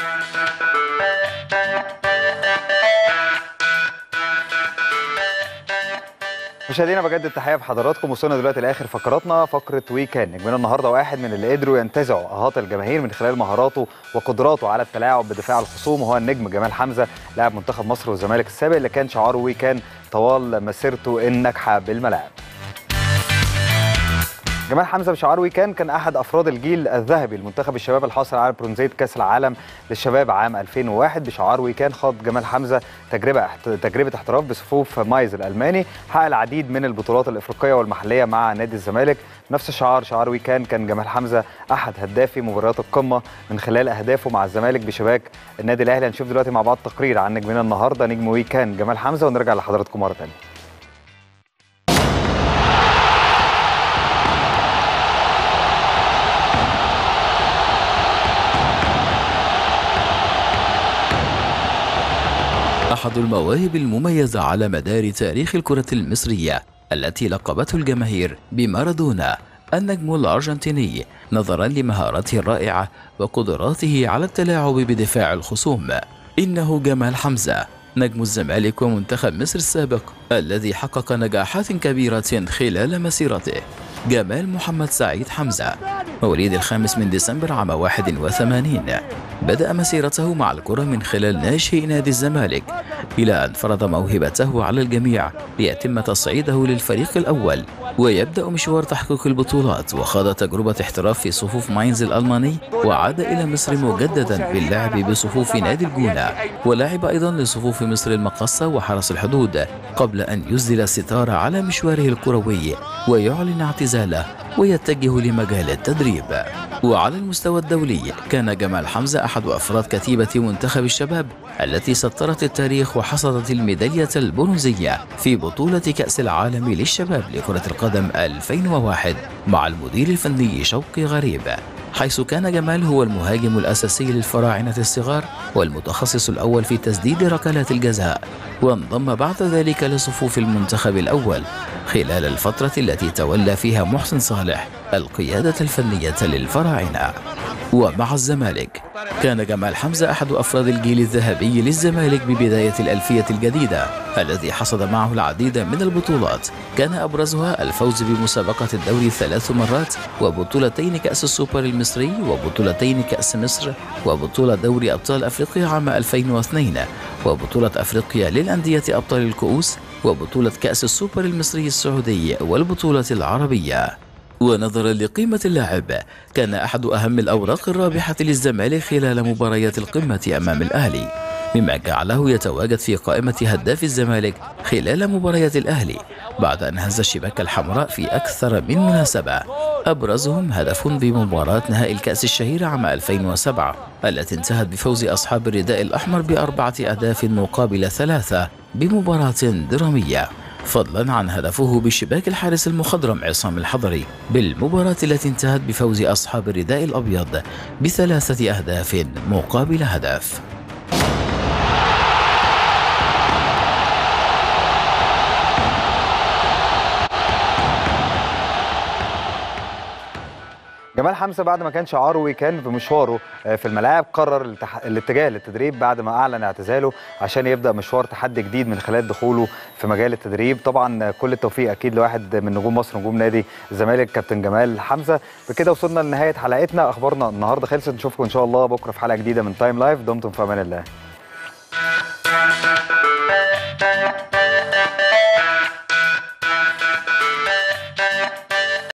مشاهدينا بجدد التحيه بحضراتكم وصلنا دلوقتي لاخر فقراتنا فقره ويكان نجمنا النهارده واحد من اللي قدروا ينتزعوا اهات الجماهير من خلال مهاراته وقدراته على التلاعب بدفاع الخصوم وهو النجم جمال حمزه لاعب منتخب مصر والزمالك السابق اللي كان شعاره ويكان طوال مسيرته الناجحه بالملاعب جمال حمزه بشعار كان كان احد افراد الجيل الذهبي لمنتخب الشباب الحاصل على برونزيه كاس العالم للشباب عام 2001 بشعار كان خاض جمال حمزه تجربه تجربه احتراف بصفوف مايز الالماني حقق العديد من البطولات الافريقيه والمحليه مع نادي الزمالك نفس الشعار شعار كان كان جمال حمزه احد هدافي مباريات القمه من خلال اهدافه مع الزمالك بشباك النادي الاهلي هنشوف دلوقتي مع بعض تقرير عن نجمنا النهارده نجم كان جمال حمزه ونرجع لحضراتكم مره ثانيه أحد المواهب المميزة على مدار تاريخ الكرة المصرية التي لقبته الجماهير بمارادونا النجم الأرجنتيني نظرا لمهارته الرائعة وقدراته على التلاعب بدفاع الخصوم إنه جمال حمزة نجم الزمالك ومنتخب مصر السابق الذي حقق نجاحات كبيرة خلال مسيرته جمال محمد سعيد حمزة مواليد الخامس من ديسمبر عام 81 بدأ مسيرته مع الكرة من خلال ناشئ نادي الزمالك إلى أن فرض موهبته على الجميع ليتم تصعيده للفريق الأول ويبدأ مشوار تحقيق البطولات وخاض تجربة احتراف في صفوف ماينز الألماني وعاد إلى مصر مجددا باللعب بصفوف نادي الجونة ولعب أيضا لصفوف مصر المقصة وحرس الحدود قبل أن يسدل الستار على مشواره الكروي ويعلن اعتزاله ويتجه لمجال التدريب وعلى المستوى الدولي كان جمال حمزة أحد أفراد كتيبة منتخب الشباب التي سطرت التاريخ وحصدت الميدالية البرونزية في بطولة كأس العالم للشباب لكرة القدم 2001 مع المدير الفني شوقي غريب حيث كان جمال هو المهاجم الأساسي للفراعنة الصغار والمتخصص الأول في تسديد ركلات الجزاء وانضم بعد ذلك لصفوف المنتخب الأول خلال الفترة التي تولى فيها محسن صالح القيادة الفنية للفراعنة ومع الزمالك كان جمال حمزة أحد أفراد الجيل الذهبي للزمالك ببداية الألفية الجديدة الذي حصد معه العديد من البطولات كان أبرزها الفوز بمسابقة الدوري ثلاث مرات وبطولتين كأس السوبر المصري وبطولتين كأس مصر وبطولة دوري أبطال أفريقيا عام 2002 وبطولة أفريقيا للأندية أبطال الكؤوس وبطولة كأس السوبر المصري السعودي والبطولة العربية ونظرا لقيمة اللاعب كان أحد أهم الأوراق الرابحة للزمالك خلال مباريات القمة أمام الأهلي مما جعله يتواجد في قائمة هداف الزمالك خلال مباريات الأهلي بعد أن هز الشباك الحمراء في أكثر من مناسبة أبرزهم هدف بمباراة نهائي الكأس الشهيرة عام 2007 التي انتهت بفوز أصحاب الرداء الأحمر بأربعة أهداف مقابل ثلاثة بمباراة درامية فضلا عن هدفه بشباك الحارس المخضرم عصام الحضري بالمباراة التي انتهت بفوز أصحاب الرداء الأبيض بثلاثة أهداف مقابل هدف جمال حمزه بعد ما كان شعاره كان في مشواره في الملاعب قرر التح... الاتجاه للتدريب بعد ما اعلن اعتزاله عشان يبدا مشوار تحدي جديد من خلال دخوله في مجال التدريب طبعا كل التوفيق اكيد لواحد من نجوم مصر نجوم نادي الزمالك كابتن جمال حمزه بكده وصلنا لنهايه حلقتنا اخبارنا النهارده خلصت نشوفكم ان شاء الله بكره في حلقه جديده من تايم لايف دمتم في امان الله